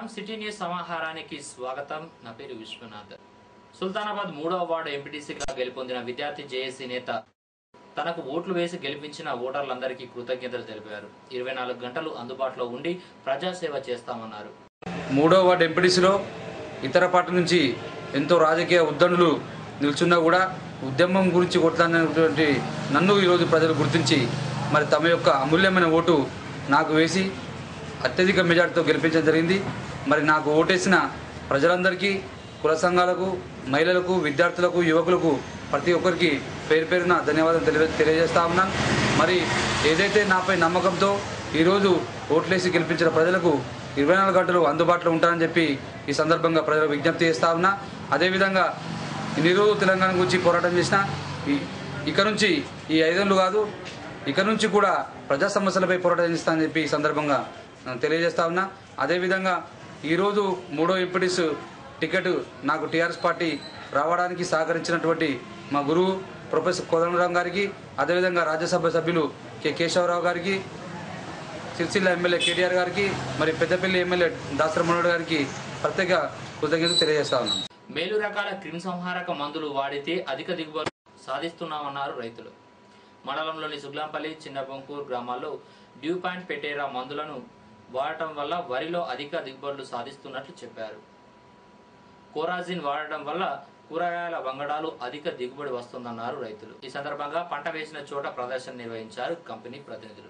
నమస్కారం city news సమాహారానికి స్వాగతం నా పేరు విశ్వనాథ్ సుల్తానాబాద్ మూడవ వార్డు ఎంపీటీసీగా గెలుపొందిన విద్యార్థి జేఏసీ నేత తనకు ఓట్లు వేసి గెలిపించిన ఓటర్లందరికీ కృతజ్ఞతలు తెలిపారు ఇరవై నాలుగు గంటలు అందుబాటులో ఉండి ప్రజాసేవ చేస్తామన్నారు మూడో వార్డు ఎంపీడీసీలో ఇతర పార్టీ నుంచి ఎంతో రాజకీయ ఉద్దండులు నిల్చున్నా కూడా ఉద్యమం గురించి కొట్లాడినటువంటి నన్ను ఈరోజు ప్రజలు గుర్తించి మరి తమ యొక్క అమూల్యమైన ఓటు నాకు వేసి అత్యధిక మెజార్టీతో గెలిపించడం జరిగింది మరి నాకు ఓటేసిన ప్రజలందరికీ కుల సంఘాలకు మహిళలకు విద్యార్థులకు యువకులకు ప్రతి ఒక్కరికి పేరు పేరున ధన్యవాదాలు తెలియ తెలియజేస్తా ఉన్నాను మరి ఏదైతే నాపై నమ్మకంతో ఈరోజు ఓట్లేసి గెలిపించిన ప్రజలకు ఇరవై నాలుగు గంటలు అందుబాటులో ఉంటానని చెప్పి ఈ సందర్భంగా ప్రజలకు విజ్ఞప్తి చేస్తా ఉన్నా అదేవిధంగా ఇన్ని రోజులు తెలంగాణ గురించి పోరాటం చేసిన ఈ ఇక నుంచి ఈ ఐదేళ్ళు కాదు ఇక నుంచి కూడా ప్రజా సమస్యలపై పోరాటం చేస్తానని చెప్పి ఈ సందర్భంగా నేను తెలియజేస్తా ఉన్నా అదేవిధంగా ఈరోజు మూడో ఎంపీటీస్ టికెట్ నాకు టీఆర్ఎస్ పార్టీ రావడానికి సహకరించినటువంటి మా గురువు ప్రొఫెసర్ కోదండరాం గారికి అదేవిధంగా రాజ్యసభ సభ్యులు కె కేశవరావు గారికి సిరిసిల్ల ఎమ్మెల్యే కేటీఆర్ గారికి మరి పెద్దపల్లి ఎమ్మెల్యే దాసరమణుడు గారికి ప్రత్యేక కృతజ్ఞతలు తెలియజేస్తా ఉన్నాను మేలు రకాల క్రిమిసంహారక మందులు వాడితే అధిక దిగుబడి సాధిస్తున్నామన్నారు రైతులు మండలంలోని సుగ్లాంపల్లి చిన్నబొంకూరు గ్రామాల్లో డ్యూ పాయింట్ పెట్టేరా మందులను వాడటం వల్ల వరిలో అధిక దిగుబడులు సాధిస్తున్నట్లు చెప్పారు కోరాజిన్ వాడటం వల్ల కూరగాయల వంగడాలు అధిక దిగుబడి వస్తుందన్నారు రైతులు ఈ సందర్భంగా పంట వేసిన చోట ప్రదర్శన నిర్వహించారు కంపెనీ ప్రతినిధులు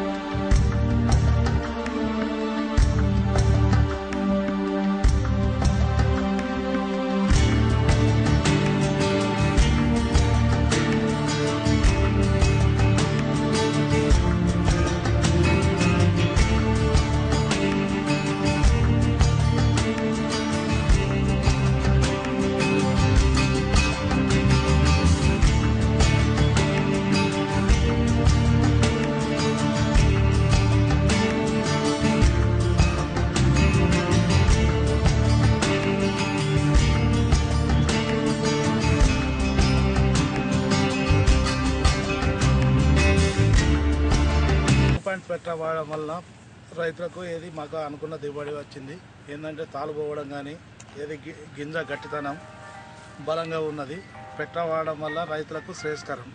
పాయింట్ పెట్టడం వల్ల రైతులకు ఏది మాకు అనుకున్న దిగుబడి వచ్చింది ఏంటంటే తాలు పోవడం కానీ ఏది గి- గింజ గట్టితనం బలంగా ఉన్నది పెట్టవాడడం వల్ల రైతులకు శ్రేయస్కరం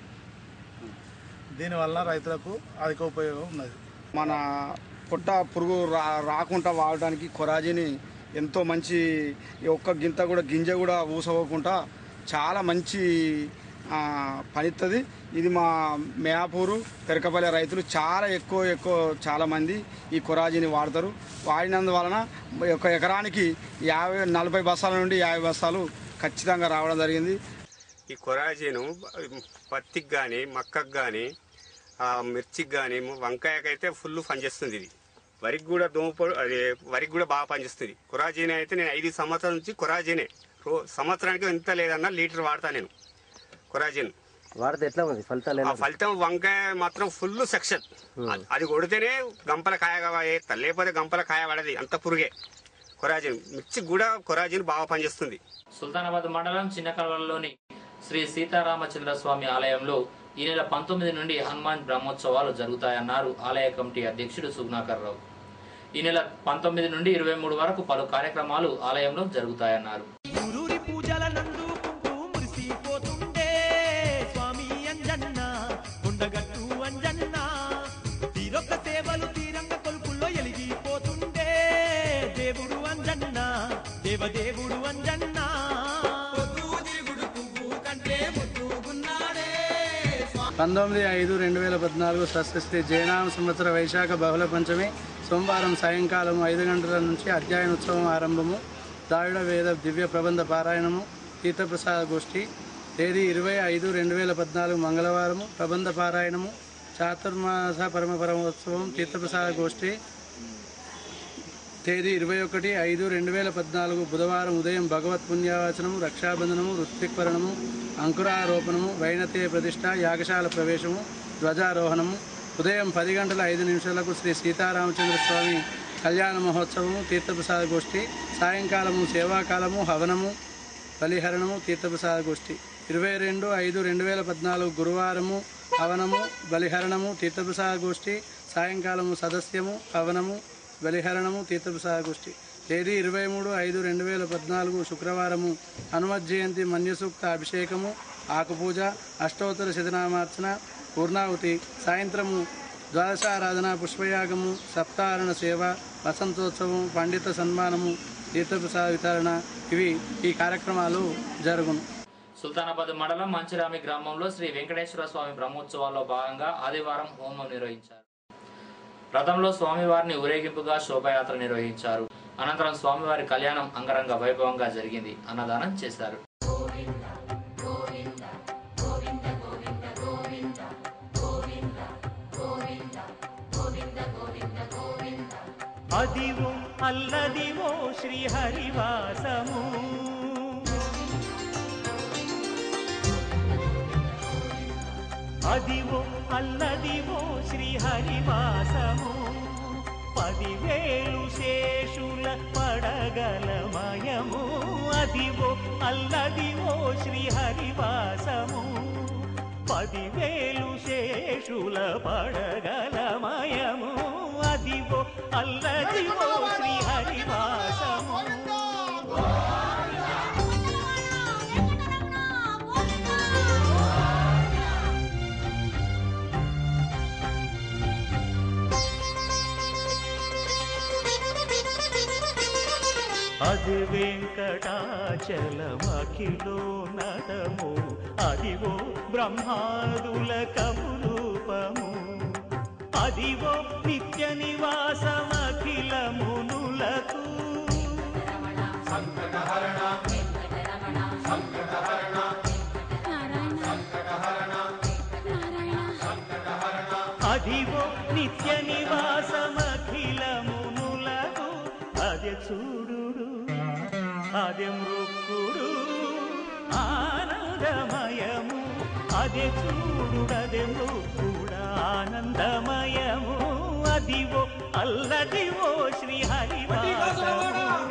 దీనివల్ల రైతులకు అధిక ఉపయోగం ఉన్నది మన పుట్ట పురుగు రా రాకుండా వాడడానికి కొరాజిని ఎంతో మంచి ఈ ఒక్క గింత కూడా గింజ కూడా ఊసవ్వకుండా చాలా మంచి ఆ, పనిస్తుంది ఇది మా మేయాపూరు పెరకపల్లి రైతులు చాలా ఎక్కువ ఎక్కువ చాలా మంది ఈ కొరాజిని వాడతారు వాడినందువలన ఒక ఎకరానికి యాభై నలభై బస్తాల నుండి యాభై బస్తాలు ఖచ్చితంగా రావడం జరిగింది ఈ కొరాజీను పత్తికి కానీ మక్కకు కానీ మిర్చికి కానీ వంకాయకైతే ఫుల్ పనిచేస్తుంది ఇది వరికి కూడా దోమపొడి అది వరికి కూడా బాగా పనిచేస్తుంది కొరాజీని అయితే నేను ఐదు సంవత్సరాల నుంచి కొరాజీనే రో సంవత్సరానికి ఎంత లేదన్నా లీటర్ వాడతా నేను కొరాజీన్ వాడితే ఎట్లా ఉంది ఫలితాలు ఆ ఎలా ఫలితం వంకాయ మాత్రం ఫుల్ సెక్షన్ అది- అది కొడితేనే గంపల కాయ వేస్తా లేకపోతే గంపల కాయ పడది అంత పురుగే కొరాజీన్ మిర్చికి కూడా కొరాజీన్ బాగా పనిచేస్తుంది సుల్తానాబాద్ మండలం చిన్నకల్వలోని శ్రీ సీతారామచంద్ర స్వామి ఆలయంలో ఈ నెల పంతొమ్మిది నుండి హనుమాన్ బ్రహ్మోత్సవాలు జరుగుతాయన్నారు ఆలయ కమిటీ అధ్యక్షుడు సుగ్నాకర్ రావు ఈ నెల పంతొమ్మిది నుండి ఇరవై మూడు వరకు పలు కార్యక్రమాలు ఆలయంలో జరుగుతాయన్నారు గురూరి పూజల నందుకుంటూ మురిసిపోతుండే స్వామి అంజన్న కొండగట్టు అంజన్న తీరొక్క సేవలు తీరంగ కొలుపుల్లో ఎలిగిపోతుండే దేవుడు అంజన్న దేవదేవుడు అంజన్న పంతొమ్మిది ఐదు రెండు వేల పద్నాలుగు స్వస్తి జయనామ సంవత్సర వైశాఖ బహుళ పంచమి సోమవారం సాయంకాలం ఐదు గంటల నుంచి అధ్యయనోత్సవం ఆరంభము ద్రావిడ వేద దివ్య ప్రబంధ పారాయణము తీర్థప్రసాద గోష్ఠి తేదీ ఇరవై ఐదు రెండు వేల పద్నాలుగు మంగళవారము ప్రబంధ పారాయణము చాతుర్మాస పరమ పరమోత్సవం తీర్థప్రసాద గోష్ఠి తేదీ ఇరవై ఒకటి ఐదు రెండు వేల పద్నాలుగు బుధవారం ఉదయం భగవత్ పుణ్యవాచనము రక్షాబంధనము ఋత్విక్వరణము అంకురారోపణము వైనతేయ ప్రతిష్ట యాగశాల ప్రవేశము ధ్వజారోహణము ఉదయం పది గంటల ఐదు నిమిషాలకు శ్రీ సీతారామచంద్ర స్వామి కళ్యాణ మహోత్సవము తీర్థప్రసాద గోష్ఠి సాయంకాలము సేవాకాలము హవనము బలిహరణము తీర్థప్రసాద గోష్ఠి ఇరవై రెండు ఐదు రెండు వేల పద్నాలుగు గురువారము హవనము బలిహరణము తీర్థప్రసాద గోష్ఠి సాయంకాలము సదస్యము హవనము బలిహరణము తీర్థప్రసాద గోష్ఠి తేదీ ఇరవై మూడు ఐదు రెండు వేల పద్నాలుగు శుక్రవారము హనుమత్ జయంతి మన్యసూక్త అభిషేకము ఆకుపూజ అష్టోత్తర శతనామార్చన పూర్ణాహుతి సాయంత్రము ద్వాదశారాధన పుష్పయాగము సప్తాహరణ సేవ వసంతోత్సవం పండిత సన్మానము తీర్థప్రసాద వితరణ ఇవి ఈ కార్యక్రమాలు జరుగును సుల్తానాబాద్ మండలం మంచిరామి గ్రామంలో శ్రీ వెంకటేశ్వర స్వామి బ్రహ్మోత్సవాల్లో భాగంగా ఆదివారం హోమం నిర్వహించారు రథంలో స్వామివారిని ఊరేగింపుగా శోభాయాత్ర నిర్వహించారు అనంతరం స్వామివారి కళ్యాణం అంగరంగ వైభవంగా జరిగింది అన్నదానం చేశారు అదివో అల్లదివో శ్రీహరివాసము అదివో అల్లదివో శ్రీహరివాసము పదివేలు శేషుల పడగలమయము అదివో అల్లదివో శ్రీహరివాసము పదివేలు శేషుల పడగలమయము అదివో అల్లదివో శ్రీహరివాసము అది వెంకటాచలమఖిలో నటము అదివో బ్రహ్మాదుల కపురూపము అదివో నిత్య నివాసమఖిల మునులకు అదివో నిత్య నివాసమఖిల మునులకు అదే చూడు అదే మృక్కుడు ఆనందమయము అదే చూడుడదే మృక్కుడ ఆనందమయము అదివో అల్లదివో శ్రీ హరివాసము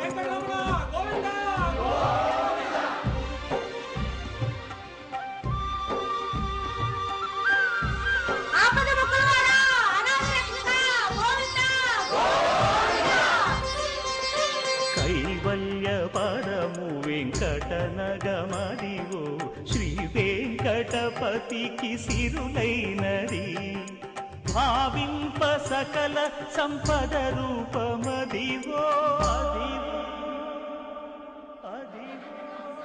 ఆపద మొక్కులవాడా అనాథ రక్షక గోవిందా కైవల్య పదము వెంకటనగమదివో శ్రీ వెంకటపతికి సిరులైనది భావింప సకల సంపద రూపమదివో అదివో అదివో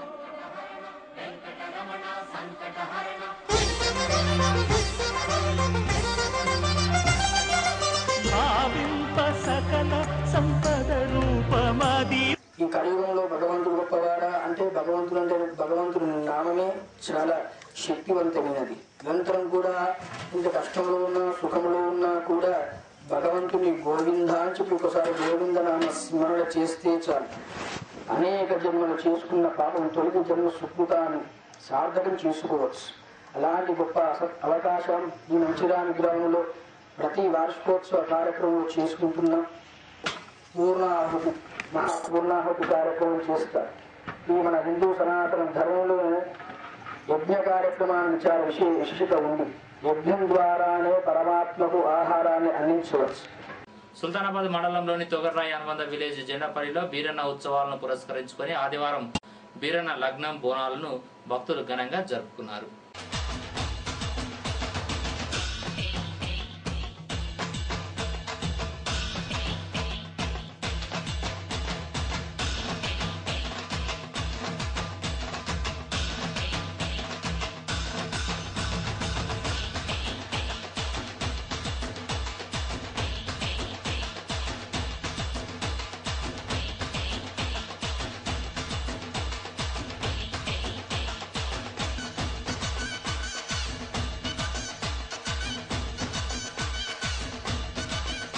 భావింప సకల సంపద రూపమది ఈ కలియుగంలో భగవంతుడు గొప్పవాడా అంటే భగవంతుడు అంటే భగవంతుడి నామమే చాలా శక్తివంతమైనది నిరంతరం కూడా ఇంత కష్టంలో ఉన్నా సుఖంలో ఉన్నా కూడా భగవంతుని గోవింద అని చెప్పి ఒకసారి గోవింద నామ స్మరణ చేస్తే చాలు అనేక జన్మలు చేసుకున్న పాపం తొలగి జన్మ సుకృతాన్ని సార్థకం చేసుకోవచ్చు అలాంటి గొప్ప అస- అవకాశం ఈ మంచిరామి గ్రామంలో ప్రతి వార్షికోత్సవ కార్యక్రమం చేసుకుంటున్నాం పూర్ణాహుతి మహాపూర్ణాహుతి కార్యక్రమం చేస్తారు ఈ మన హిందూ సనాతన ధర్మంలో యజ్ఞ కార్యక్రమానికి చాలా విశేష విశిష్టత ఉంది యజ్ఞం ద్వారానే పరమాత్మకు ఆహారాన్ని అందించవచ్చు సుల్తానాబాద్ మండలంలోని తొగర్రాయి అనుబంధ విలేజ్ జెండాపల్లిలో బీరన్న ఉత్సవాలను పురస్కరించుకొని ఆదివారం బీరన్న లగ్నం బోనాలను భక్తులు ఘనంగా జరుపుకున్నారు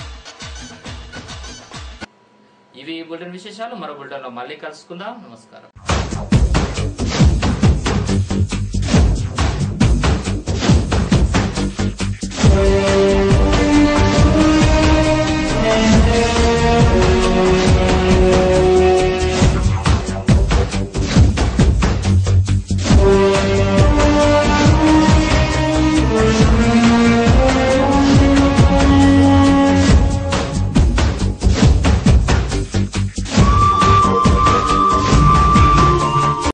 ఇవి ఈ బులెటిన్ విశేషాలు మరో బులెటిన్లో మళ్ళీ కలుసుకుందాం నమస్కారం